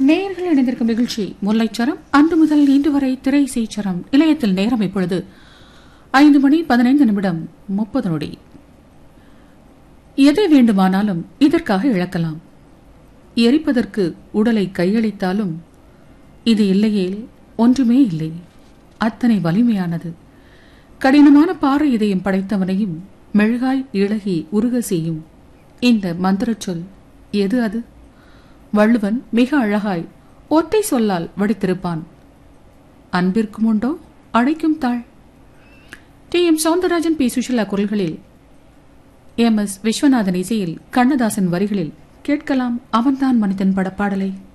நேயர்கள் இணைந்திருக்கும் நிகழ்ச்சி முல்லைச்சரம் அன்று முதல் இன்று வரை திரை செய்சரம் இளையத்தில் நேரம் இப்பொழுது ஐந்து மணி பதினைந்து நிமிடம் முப்பது நொடி எதை வேண்டுமானாலும் இதற்காக இழக்கலாம் எரிப்பதற்கு உடலை கையளித்தாலும் இது இல்லையேல் ஒன்றுமே இல்லை அத்தனை வலிமையானது கடினமான பாறை இதயம் படைத்தவனையும் மெழுகாய் இழகி உருக செய்யும் இந்த மந்திரச் சொல் எது அது வள்ளுவன் மிக அழகாய் ஒற்றை சொல்லால் வடித்திருப்பான் அன்பிற்கும் உண்டோ அழைக்கும் தாள் T M Soundararajan P Susheela குரல்களில் எம் எஸ் விஸ்வநாதன் இசையில் கண்ணதாசன் வரிகளில் கேட்கலாம் அவன்தான் மனிதன் படப்பாடலை